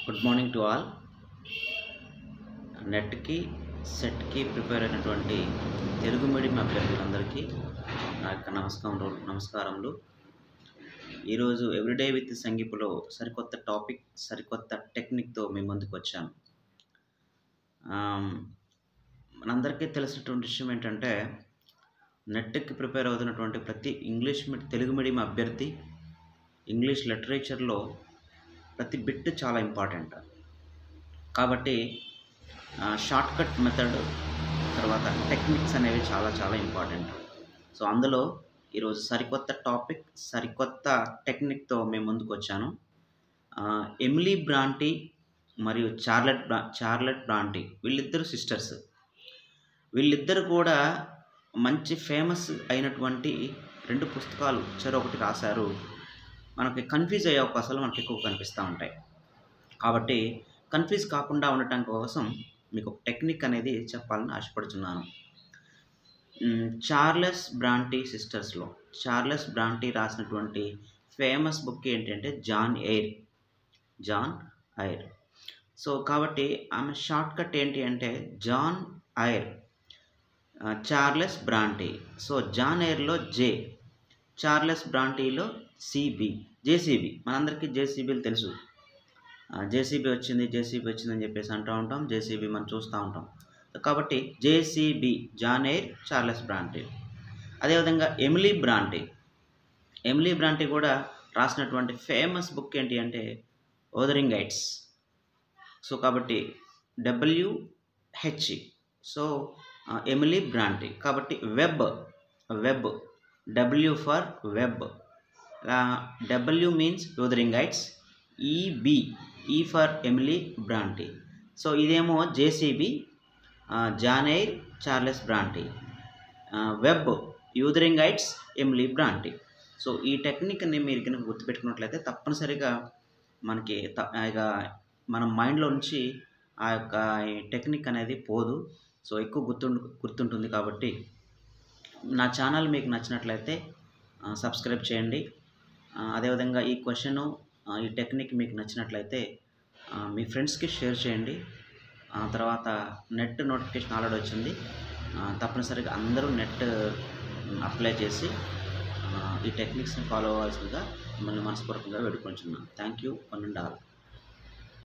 good morning to all నెట్కి సెట్కి prepare అయినటువంటి తెలుగు మీడియం అభ్యర్థులందరికీ నా యొక్క నమస్కారం నమస్కారములు ఈరోజు ఎవ్రీడే విత్ సంగీపులో సరికొత్త టాపిక్ సరికొత్త టెక్నిక్తో మీ ముందుకు వచ్చాను ఆమ్, మనందరికీ తెలిసినటువంటి విషయం ఏంటంటే నెట్కి ప్రిపేర్ అవుతున్నటువంటి ప్రతి ఇంగ్లీష్ మీడి తెలుగు మీడియం అభ్యర్థి ఇంగ్లీష్ లిటరేచర్లో ప్రతి బిట్ చాలా ఇంపార్టెంట్ కాబట్టి షార్ట్ కట్ మెథడ్ తర్వాత టెక్నిక్స్ అనేవి చాలా చాలా ఇంపార్టెంట్ సో అందులో ఈరోజు సరికొత్త టాపిక్ సరికొత్త టెక్నిక్తో మేము ముందుకు వచ్చాను ఆ, ఎమిలీ బ్రాంటీ మరియు చార్లెట్ బ్రా చార్లెట్ బ్రాంటీ వీళ్ళిద్దరు సిస్టర్స్ వీళ్ళిద్దరు కూడా మంచి ఫేమస్ అయినటువంటి రెండు పుస్తకాలు చెరొకటి రాశారు మనకి కన్ఫ్యూజ్ అయ్యే అవకాశాలు మనకి ఎక్కువ కనిపిస్తూ ఉంటాయి కాబట్టి కన్ఫ్యూజ్ కాకుండా ఉండటం కోసం మీకు ఒక టెక్నిక్ అనేది చెప్పాలని ఆశపడుతున్నాను మ్, చార్లెస్ బ్రాంటీ సిస్టర్స్లో చార్లెస్ బ్రాంటీ రాసినటువంటి ఫేమస్ బుక్ ఏంటంటే Jane Eyre Jane Eyre so కాబట్టి ఆమె షార్ట్ కట్ ఏంటి అంటే జాన్ ఐర్ ఆ, చార్లెస్ బ్రాంటీ సో జాన్ ఎయిర్లో జే చార్లెస్ బ్రాంటీలో సిబి జేసీబీ మనందరికీ జేసీబీలు తెలుసు జేసీబీ వచ్చింది జేసీబీ వచ్చింది అని చెప్పేసి అంటూ ఉంటాం జేసీబీ మనం చూస్తూ ఉంటాం కాబట్టి JCB Jane Eyre Charles Bronte అదేవిధంగా ఎమిలీ బ్రాంటీ ఎమిలీ బ్రాంటీ కూడా రాసినటువంటి ఫేమస్ బుక్ ఏంటి అంటే ఓదరింగ్ గైడ్స్ సో కాబట్టి డబ్ల్యూహెచ్ సో ఎమిలీ బ్రాంటీ కాబట్టి web web W for web W means Wuthering Heights EB E for Emily Bronte so ఇదేమో JCB Jane Eyre Charles Bronte web Wuthering Heights Emily Bronte so ఈ టెక్నిక్ని మీరు కనుక గుర్తుపెట్టుకున్నట్లయితే తప్పనిసరిగా మనకి త- ఇక మన మైండ్లో నుంచి ఆ యొక్క ఈ టెక్నిక్ అనేది పోదు సో ఎక్కువ గుర్తుండు గుర్తుంటుంది కాబట్టి నా ఛానల్ మీకు నచ్చినట్లయితే ఆ, సబ్స్క్రైబ్ చేయండి ఆ, అదేవిధంగా ఈ క్వశ్చన్ ఈ టెక్నిక్ మీకు నచ్చినట్లయితే ఆ, మీ ఫ్రెండ్స్కి షేర్ చేయండి ఆ తర్వాత నెట్ నోటిఫికేషన్ ఆల్రెడీ వచ్చింది ఆ, తప్పనిసరిగా అందరూ నెట్ అప్లై చేసి ఆ, ఈ టెక్నిక్స్ని ఫాలో అవ్వాల్సిందిగా మిమ్మల్ని మనస్పూర్వకంగా వేడుకుంటున్నాను thank you one and all